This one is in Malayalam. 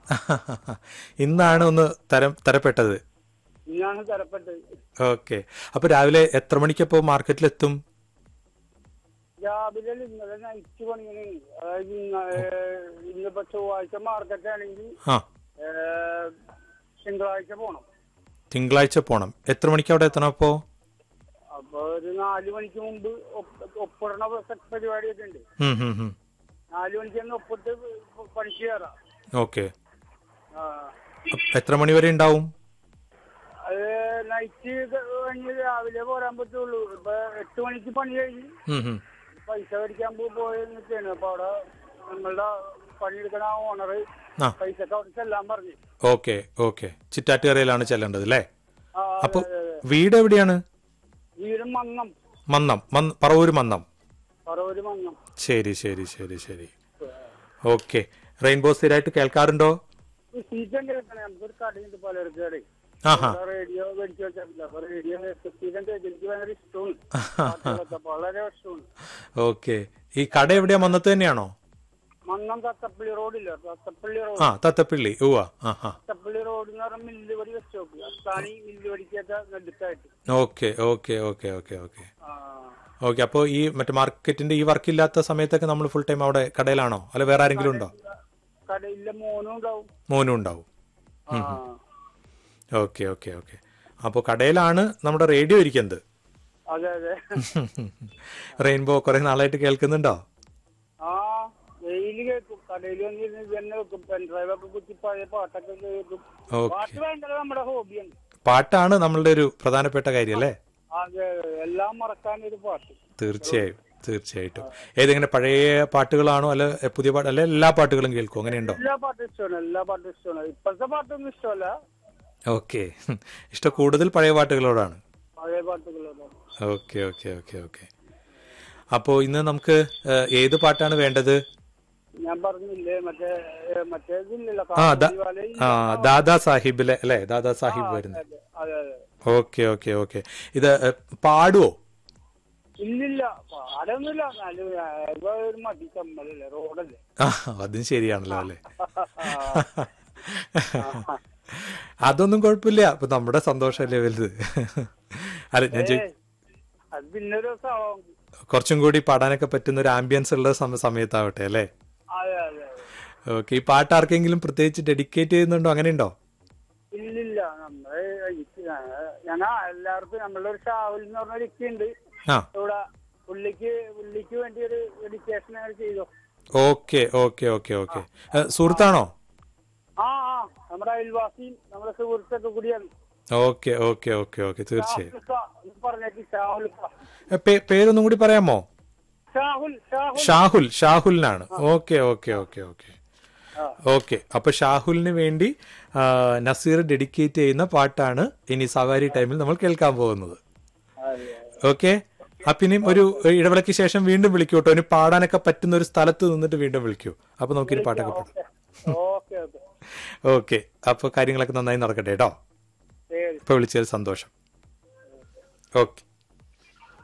ഇന്നാണ് ഒന്ന് തരം തരപ്പെട്ടത് ഇന്നാണ് തരപ്പെട്ടത് ഓക്കെ അപ്പൊ രാവിലെ എത്ര മണിക്കപ്പോ മാർക്കറ്റിലെത്തും രാവിലെ ഇന്നലെ നൈറ്റ് പണിയാണ് അതായത് ഇന്ന- ഏഹ് ഇന്നിപ്പോ ചൊവ്വാഴ്ച മാർക്കറ്റ് ആണെങ്കിൽ ആ ഏഹ് തിങ്കളാഴ്ച പോണം തിങ്കളാഴ്ച പോണം എത്ര മണിക്ക് അവിടെ എത്തണം അപ്പോ അപ്പൊ ഒരു നാല് മണിക്ക് മുമ്പ് ഒപ്പ് ഒപ്പിടണ പ- പരിപാടിയൊക്കെ ഉണ്ട് ഉം, ഉം, ഉം. നാല് മണിക്ക് തന്നെ ഒപ്പിട്ട് പ- പണിക്ക് കയറാം ഓക്കെ ആ. എത്ര മണി വരെ ഉണ്ടാവും അത് നൈറ്റ് കഴിഞ്ഞ് രാവിലെ പോരാൻ പറ്റുള്ളൂ ഇപ്പൊ എട്ട് മണിക്ക് പണി കഴിഞ്ഞ് ഉം, ഉം. പൈസ മേടിക്കാൻ പോ- പോയി നിൽക്കുകയാണ് അപ്പൊ അവിടെ നമ്മളുടെ പണിയെടുക്കണ ഓണർ ആ പൈസക്ക് അവിടെ ചെല്ലാൻ പറഞ്ഞു ഓക്കെ ഓക്കെ ചിറ്റാറ്റുകരയിലാണ് ചെല്ലേണ്ടത് അല്ലേ ആ, അപ്പൊ അതെ, അതെ. വീട് എവിടെയാണ് വീടും മന്നം മന്നം മന്ന് പറവൂര് മന്നം പറവൂര് മന്നം ശരി ശരി ശരി ശരി ഓക്കെ റെയിൻബോ സ്ഥിരമായിട്ട് കേൾക്കാറുണ്ടോ ഈ സീറ്റം കേൾക്കണേ നമുക്കൊരു കടയുണ്ട് പലർക്ക് കട ആഹാ റേഡിയോ മേടിച്ചു വെച്ചിട്ടില്ല അപ്പൊ റേഡിയോ സീറ്റം കേൾക്കും എനിക്ക് ഭയങ്കര ഇഷ്ടമാണ് പാട്ടുകളൊക്കെ വളരെ ഇഷ്ടമാണ് ഓക്കെ ഈ കട എവിടെയാ മന്നത്ത് തന്നെയാണോ മന്നം തത്തപ്പള്ളി റോഡില്ല തത്തപ്പള്ളി റോഡ് ആ തത്തപ്പിള്ളി ഉവ്വ ആ ആ തത്തപ്പള്ളി റോഡ് എന്ന് പറഞ്ഞാൽ മില്ല് വടി വെച്ച് നോക്കുക അസ്ഥാനി മില്ല് വടിക്കൊക്കെ നെടുക്കായിട്ട് okay okay okay okay okay ആ ഓക്കെ അപ്പോൾ ഈ മറ്റേ മാർക്കറ്റിന്റെ ഈ വർക്ക് ഇല്ലാത്ത സമയത്തൊക്കെ നമ്മൾ ഫുൾ ടൈം അവിടെ കടയിലാണോ അല്ല വേറെ ആരെങ്കിലും ഉണ്ടോ കടയിലെ മോനും ഉണ്ടാവും മോനും ഉണ്ടാവും ആ ഓക്കെ ഓക്കെ ഓക്കെ അപ്പോൾ കടയിലാണ് നമ്മുടെ റേഡിയോ ഇരിക്കുന്നത് അതെ അതെ റെയിൻബോ കുറെ നാളായിട്ട് കേൾക്കുന്നുണ്ടോ ആ ഡെയിലി കേൾക്കും കടയിൽ വന്നിരുന്ന് ഇത് തന്നെ വെക്കും പെൻഡ്രൈവ് ഒക്കെ കുത്തി പഴയ പാട്ടൊക്കെ കേൾക്കും ഓക്കെ പാട്ട് ഭയങ്കര നമ്മുടെ ഹോബിയാണ് പാട്ടാണ് നമ്മളുടെ ഒരു പ്രധാനപ്പെട്ട കാര്യം അല്ലേ അതെ അതെ. എല്ലാം മറക്കാൻ ഒരു പാട്ട് തീർച്ചയായും തീർച്ചയായിട്ടും ഏതെങ്ങനെ പഴയ പാട്ടുകളാണോ അല്ല പുതിയ പാട്ട് അല്ലെ എല്ലാ പാട്ടുകളും കേൾക്കും അങ്ങനെയുണ്ടോ എല്ലാ പാട്ടും ഇഷ്ടമാണ് എല്ലാ പാട്ടും ഇഷ്ടമാണ് ഇപ്പോഴത്തെ പാട്ടൊന്നും ഇഷ്ടമല്ല ഓക്കെ ഇഷ്ടം കൂടുതൽ പഴയ പാട്ടുകളോടാണ് പഴയ പാട്ടുകളോട് ഓക്കെ ഓക്കെ ഓക്കെ ഓക്കെ അപ്പോൾ ഇന്ന് നമുക്ക് ഏഹ്, ഏത് പാട്ടാണ് വേണ്ടത് ഞാൻ പറഞ്ഞില്ലേ മറ്റേ ഏ, മറ്റേതില്ലല്ലോ ആ ദാ- കാബൂളിവാല ഇല്ല. ആ ദാദാ സാഹിബിലെ അല്ലേ ദാദാ സാഹിബ് വരുന്നത് അതെ അതെ അതെ ഓക്കെ ഓക്കെ ഓക്കെ ഇത് ഏഹ്, പാടുവോ ഇല്ലില്ല പാടൊന്നുമില്ല എന്നാലും ഇപ്പൊ ഒരു മതി ചമ്മലല്ലേ റോഡല്ലേ ആ അതും ശരിയാണല്ലോ അല്ലേ അതൊന്നും കുഴപ്പമില്ല അപ്പൊ നമ്മുടെ സന്തോഷമല്ലേ വലുത് അല്ല ഞാൻ ചോദി- ഏയ്, അത് പിന്നെ ഒരു ദിവസം ആവാം കുറച്ചും കൂടി പാടാനൊക്കെ പറ്റുന്ന ഒരു ആംബിയൻസ് ഉള്ള സമ- സമയത്താവട്ടെ അല്ലേ അതെ അതെ അതെ. ഓക്കെ ഈ പാട്ട് ആർക്കെങ്കിലും പ്രത്യേകിച്ച് ഡെഡിക്കേറ്റ് ചെയ്യുന്നുണ്ടോ അങ്ങനെയുണ്ടോ ഇല്ലില്ല നമ്മള് ഞങ്ങൾ എല്ലാവർക്കും നമ്മളുടെ ഒരു ഷാവുൽ എന്ന് പറഞ്ഞ ഒരു ഇക്കുണ്ട് ആ ഇവിടെ പുള്ളിക്ക് പുള്ളിക്ക് വേണ്ടി ഒരു ഡെഡിക്കേഷൻ ഞങ്ങൾ ചെയ്തു ഓക്കെ ഓക്കെ ഓക്കെ ഓക്കെ സുഹൃത്താണോ ആ ആ നമ്മുടെ അയൽവാസിയും നമ്മുടെ സുഹൃത്തൊക്കെ കൂടിയാണ് ഓക്കെ ഓക്കെ ഓക്കെ ഓക്കെ തീർച്ചയായും ഷാഹുൽ ഖാ എന്ന് പറഞ്ഞേക്ക് ഷാഹുൽ ഖാ. ഏ, പേ- പേരൊന്നും കൂടി പറയാമോ ഷാഹുൽ ഷാഹുൽ ഷാഹുൽ ഷാഹുലിനാണ് ഓക്കെ ഓക്കെ ഓക്കെ ഓക്കെ ആ. ഓക്കെ അപ്പൊ ഷാഹുലിന് വേണ്ടി ആ, നസീർ ഡെഡിക്കേറ്റ് ചെയ്യുന്ന പാട്ടാണ് ഇനി സവാരി ടൈമിൽ നമ്മൾ കേൾക്കാൻ പോകുന്നത് അതെ. ഓക്കെ അപ്പിനിയും ഒരു ഇടവേളയ്ക്ക് ശേഷം വീണ്ടും വിളിക്കൂ കേട്ടോ ഇനി പാടാനൊക്കെ പറ്റുന്ന ഒരു സ്ഥലത്ത് നിന്നിട്ട് വീണ്ടും വിളിക്കൂ അപ്പൊ നമുക്ക് ഇനി പാട്ടൊക്കെ പാടാം ഓക്കെ ഓക്കെ ഓക്കെ അപ്പൊ കാര്യങ്ങളൊക്കെ നന്നായി നടക്കട്ടെ കേട്ടോ ശരി ഇപ്പൊ വിളിച്ചതിൽ സന്തോഷം ഓക്കെ